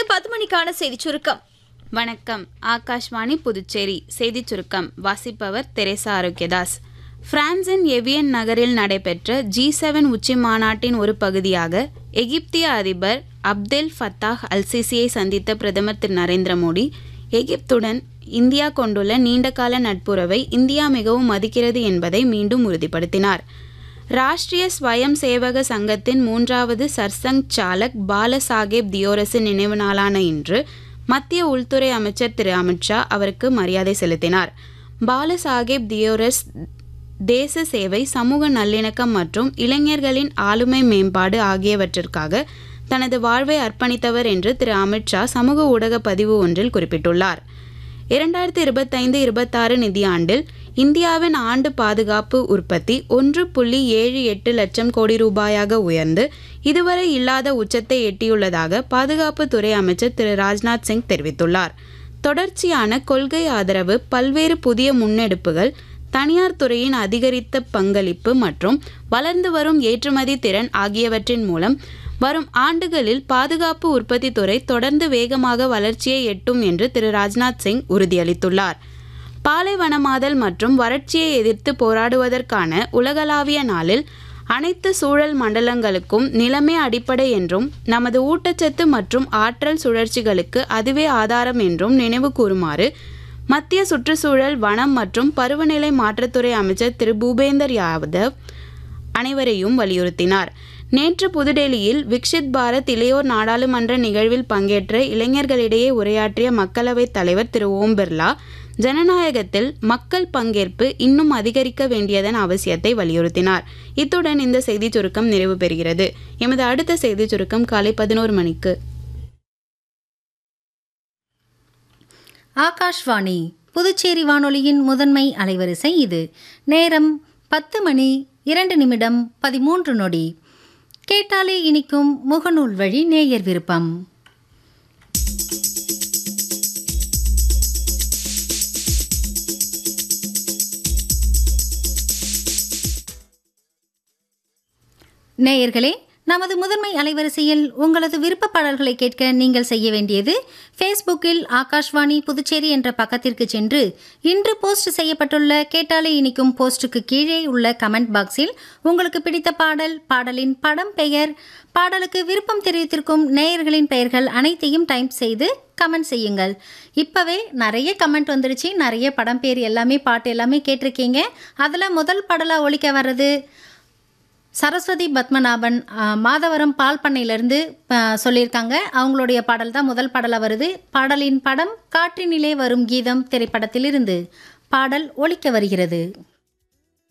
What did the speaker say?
பத்து மணிக்கான செய்தி சுருக்கம் வணக்கம் ஆகாஷ்வாணி புதுச்சேரி செய்திச் சுருக்கம் வாசிப்பவர் தெரேசா ஆரோக்கியதாஸ் பிரான்சின் எவியன் நகரில் நடைபெற்ற ஜி செவன் உச்சி மாநாட்டின் ஒரு பகுதியாக எகிப்திய அதிபர் அப்தெல் ஃபத்தாஹ் அல்சிசியை சந்தித்த பிரதமர் திரு நரேந்திர மோடி எகிப்துடன் இந்தியா கொண்டுள்ள நீண்டகால நட்புறவை இந்தியா மிகவும் மதிக்கிறது என்பதை மீண்டும் உறுதிப்படுத்தினார் ராஷ்டிரிய ஸ்வயம் சேவக சங்கத்தின் மூன்றாவது சர்சங் சாலக் பாலசாஹேப் தியோரஸின் நினைவு நாளான இன்று மத்திய உள்துறை அமைச்சர் திரு அமித்ஷா அவருக்கு மரியாதை செலுத்தினார் பாலசாஹேப் தியோரஸ் தேச சேவை சமூக நல்லிணக்கம் மற்றும் இளைஞர்களின் ஆளுமை மேம்பாடு ஆகியவற்றிற்காக தனது வாழ்வை அர்ப்பணித்தவர் என்று திரு அமித்ஷா சமூக ஊடக பதிவு ஒன்றில் குறிப்பிட்டுள்ளார் இரண்டாயிரத்தி இருபத்தைந்து இருபத்தாறு நிதியாண்டில் இந்தியாவின் ஆண்டு பாதுகாப்பு உற்பத்தி ஒன்று புள்ளி ஏழு எட்டு லட்சம் கோடி ரூபாயாக உயர்ந்து இதுவரை இல்லாத உச்சத்தை எட்டியுள்ளதாக பாதுகாப்புத்துறை அமைச்சர் திரு ராஜ்நாத் சிங் தெரிவித்துள்ளார் தொடர்ச்சியான கொள்கை ஆதரவு பல்வேறு புதிய முன்னெடுப்புகள் தனியார் துறையின் அதிகரித்த பங்களிப்பு மற்றும் வளர்ந்து வரும் ஏற்றுமதி திறன் ஆகியவற்றின் மூலம் வரும் ஆண்டுகளில் பாதுகாப்பு உற்பத்தி துறை தொடர்ந்து வேகமாக வளர்ச்சியை எட்டும் என்று திரு ராஜ்நாத் சிங் உறுதியளித்துள்ளார் பாலைவனமாதல் மற்றும் வறட்சியை எதிர்த்து போராடுவதற்கான உலகளாவிய நாளில் அனைத்து சூழல் மண்டலங்களுக்கும் நிலமே அடிப்படை என்றும் நமது ஊட்டச்சத்து மற்றும் ஆற்றல் சுழற்சிகளுக்கு அதுவே ஆதாரம் என்றும் நினைவு கூறுமாறு மத்திய சுற்றுச்சூழல் வனம் மற்றும் பருவநிலை மாற்றத்துறை அமைச்சர் திரு பூபேந்தர் யாதவ் அனைவரையும் வலியுறுத்தினார் நேற்று புதுடெல்லியில் விக்ஷித் பாரத் இளையோர் நாடாளுமன்ற நிகழ்வில் பங்கேற்ற இளைஞர்களிடையே உரையாற்றிய மக்களவைத் தலைவர் திரு ஓம் பிர்லா ஜனநாயகத்தில் மக்கள் பங்கேற்பு இன்னும் அதிகரிக்க வேண்டியதன் அவசியத்தை வலியுறுத்தினார் இத்துடன் இந்த செய்திச் சுருக்கம் நிறைவு பெறுகிறது எமது அடுத்த செய்திச் சுருக்கம் காலை பதினோரு மணிக்கு ஆகாஷ்வாணி புதுச்சேரி வானொலியின் முதன்மை அலைவரிசை இது நேரம் பத்து மணி இரண்டு நிமிடம் பதிமூன்று நொடி கேட்டாலே இனிக்கும் முகநூல் வழி நேயர் விருப்பம் நேயர்களே நமது முதன்மை அலைவரிசையில் உங்களது விருப்ப பாடல்களை கேட்க நீங்கள் செய்ய வேண்டியது ஃபேஸ்புக்கில் ஆகாஷ்வாணி புதுச்சேரி என்ற பக்கத்திற்கு சென்று இன்று போஸ்ட் செய்யப்பட்டுள்ள கேட்டாலே இனிக்கும் போஸ்டுக்கு கீழே உள்ள கமெண்ட் பாக்ஸில் உங்களுக்கு பிடித்த பாடல் பாடலின் படம் பெயர் பாடலுக்கு விருப்பம் தெரிவித்திருக்கும் நேயர்களின் பெயர்கள் அனைத்தையும் டைப் செய்து கமெண்ட் செய்யுங்கள் இப்போவே நிறைய கமெண்ட் வந்துருச்சு நிறைய படம் பேர் எல்லாமே பாட்டு எல்லாமே கேட்டிருக்கீங்க அதில் முதல் பாடலாக ஒழிக்க வர்றது சரஸ்வதி பத்மநாபன் ஆ, மாதவரம் பால் பண்ணையிலேருந்து சொல்லியிருக்காங்க அவங்களுடைய பாடல் தான் முதல் பாடலாக வருது பாடலின் படம் காற்றினிலே வரும் கீதம் திரைப்படத்திலிருந்து பாடல் ஒலிக்க வருகிறது